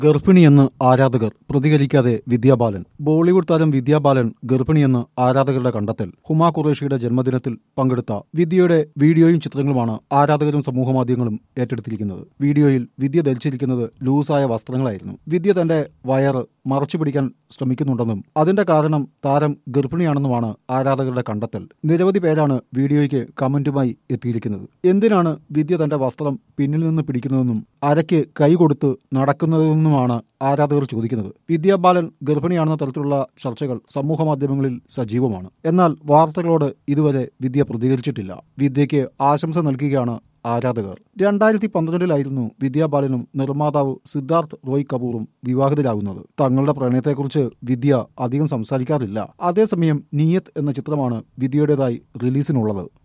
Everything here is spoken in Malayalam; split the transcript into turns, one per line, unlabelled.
ഗർഭിണിയെന്ന് ആരാധകർ പ്രതികരിക്കാതെ വിദ്യാബാലൻ ബോളിവുഡ് താരം വിദ്യാബാലൻ ഗർഭിണിയെന്ന് ആരാധകരുടെ കണ്ടെത്തൽ ഹുമാ ഖുറേഷിയുടെ ജന്മദിനത്തിൽ പങ്കെടുത്ത വിദ്യയുടെ വീഡിയോയും ചിത്രങ്ങളുമാണ് ആരാധകരും സമൂഹമാധ്യമങ്ങളും ഏറ്റെടുത്തിരിക്കുന്നത് വീഡിയോയിൽ വിദ്യ ധരിച്ചിരിക്കുന്നത് ലൂസായ വസ്ത്രങ്ങളായിരുന്നു വിദ്യ തന്റെ വയറ് മറച്ചു പിടിക്കാൻ ശ്രമിക്കുന്നുണ്ടെന്നും അതിന്റെ കാരണം താരം ഗർഭിണിയാണെന്നുമാണ് ആരാധകരുടെ കണ്ടെത്തൽ നിരവധി പേരാണ് വീഡിയോയ്ക്ക് കമന്റുമായി എത്തിയിരിക്കുന്നത് എന്തിനാണ് വിദ്യ തന്റെ വസ്ത്രം പിന്നിൽ നിന്ന് പിടിക്കുന്നതെന്നും അരയ്ക്ക് കൈ കൊടുത്ത് നടക്കുന്നതെന്നുമാണ് ആരാധകർ ചോദിക്കുന്നത് വിദ്യാബാലൻ ഗർഭിണിയാണെന്ന തരത്തിലുള്ള ചർച്ചകൾ സമൂഹ മാധ്യമങ്ങളിൽ സജീവമാണ് എന്നാൽ വാർത്തകളോട് ഇതുവരെ വിദ്യ പ്രതികരിച്ചിട്ടില്ല വിദ്യയ്ക്ക് ആശംസ നൽകുകയാണ് ആരാധകർ രണ്ടായിരത്തി പന്ത്രണ്ടിലായിരുന്നു വിദ്യാബാലനും നിർമ്മാതാവ് സിദ്ധാർത്ഥ് റോയ് കപൂറും വിവാഹിതരാകുന്നത് തങ്ങളുടെ പ്രണയത്തെക്കുറിച്ച് വിദ്യ അധികം സംസാരിക്കാറില്ല അതേസമയം നീയത്ത് എന്ന ചിത്രമാണ് വിദ്യയുടേതായി റിലീസിനുള്ളത്